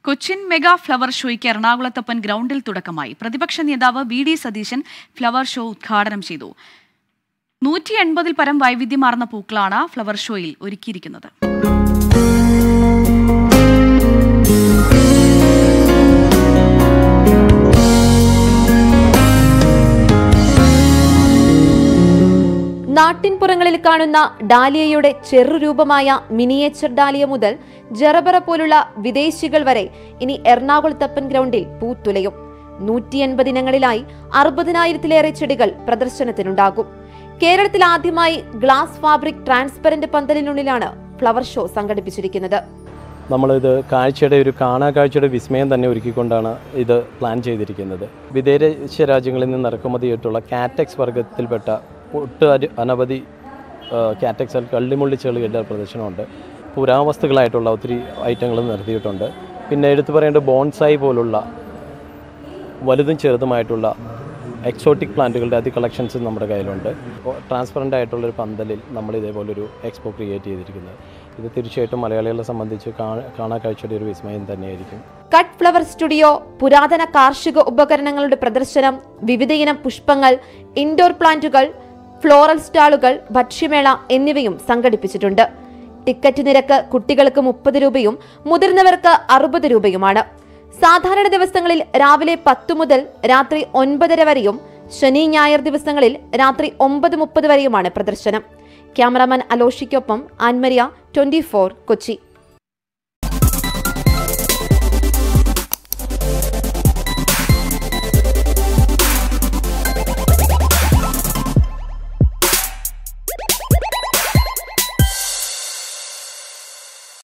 Cochin mega flower ഷോയ്ക്ക് എറണാകുളത്തപ്പൻ ഗ്രൗണ്ടിൽ തുടക്കമായി പ്രതിപക്ഷ നേതാവ് വി ഡി സതീശൻ ഫ്ലവർ ഷോ ഉദ്ഘാടനം ചെയ്തു നൂറ്റി എൺപതിൽ പരം വൈവിധ്യമാർന്ന പൂക്കളാണ് ഫ്ലവർ ഷോയിൽ ഒരുക്കിയിരിക്കുന്നത് നാട്ടിൻപുറങ്ങളിൽ കാണുന്ന ഡാലിയയുടെ ചെറുരൂപമായ മിനിയേച്ചർ ഡാലിയ മുതൽ ജറബറ പോലുള്ള വിദേശികൾ വരെ ഇനി എറണാകുളത്തപ്പൻ ഗ്രൗണ്ടിൽ പൂത്തുലയും നൂറ്റി എൺപത് ഇനങ്ങളിലായി അറുപതിനായിരത്തിലേറെ ചെടികൾ പ്രദർശനത്തിനുണ്ടാകും കേരളത്തിൽ ആദ്യമായി ഗ്ലാസ് ഫാബ്രിക് ട്രാൻസ്പെറന്റ് പന്തലിനുള്ളിലാണ് ഫ്ലവർ ഷോ സംഘടിപ്പിച്ചിരിക്കുന്നത് നമ്മളിത് കാഴ്ചയുടെ ഒരു കാണാ കാഴ്ചയുടെ വിസ്മയം തന്നെ ഒരുക്കിക്കൊണ്ടാണ് ഇത് പ്ലാൻ ചെയ്തിരിക്കുന്നത് വിദേശ രാജ്യങ്ങളിൽ നിന്ന് ഇറക്കുമതി ചെയ്തിട്ടുള്ള കാറ്റക്സ് വർഗത്തിൽപ്പെട്ട ഒട്ട് അരി- അനവധി കാറ്റക്സ് കള്ളിമുള്ളി ചെളികളുടെ പ്രദർശനമുണ്ട് പുരാവസ്തുക്കളായിട്ടുള്ള ഒത്തിരി ഐറ്റങ്ങൾ നിർത്തിയിട്ടുണ്ട് പിന്നെ എടുത്തു പറയേണ്ട ബോൺസായി പോലുള്ള വലുതും ചെറുതുമായിട്ടുള്ള എക്സോട്ടിക് പ്ലാന്റുകളുടെ അതി കളക്ഷൻസ് നമ്മുടെ കയ്യിലുണ്ട് ട്രാൻസ്പെറൻ്റ് ആയിട്ടുള്ളൊരു പന്തലിൽ നമ്മൾ ഇതേപോലൊരു എക്സ്പോ ക്രിയേറ്റ് ചെയ്തിരിക്കുന്നത് ഇത് തീർച്ചയായിട്ടും മലയാളികളെ സംബന്ധിച്ച് കാണാ കാണാ കാഴ്ചയുടെ ഒരു വിസ്മയം തന്നെയായിരിക്കും കട്ട് ഫ്ലവർ സ്റ്റുഡിയോ പുരാതന കാർഷിക ഉപകരണങ്ങളുടെ പ്രദർശനം വിവിധയിനം പുഷ്പങ്ങൾ ഇൻഡോർ പ്ലാന്റുകൾ ഫ്ലോറൽ സ്റ്റാളുകൾ ഭക്ഷ്യമേള എന്നിവയും സംഘടിപ്പിച്ചിട്ടുണ്ട് ടിക്കറ്റ് നിരക്ക് കുട്ടികൾക്ക് മുപ്പത് രൂപയും മുതിർന്നവർക്ക് അറുപത് രൂപയുമാണ് സാധാരണ ദിവസങ്ങളിൽ രാവിലെ പത്തു മുതൽ രാത്രി ഒൻപതര വരെയും ശനി ഞായർ ദിവസങ്ങളിൽ രാത്രി ഒമ്പത് മുപ്പത് വരെയുമാണ് പ്രദർശനം ക്യാമറാമാൻ അലോഷിക്കൊപ്പം ആൻമരിയ ട്വന്റി കൊച്ചി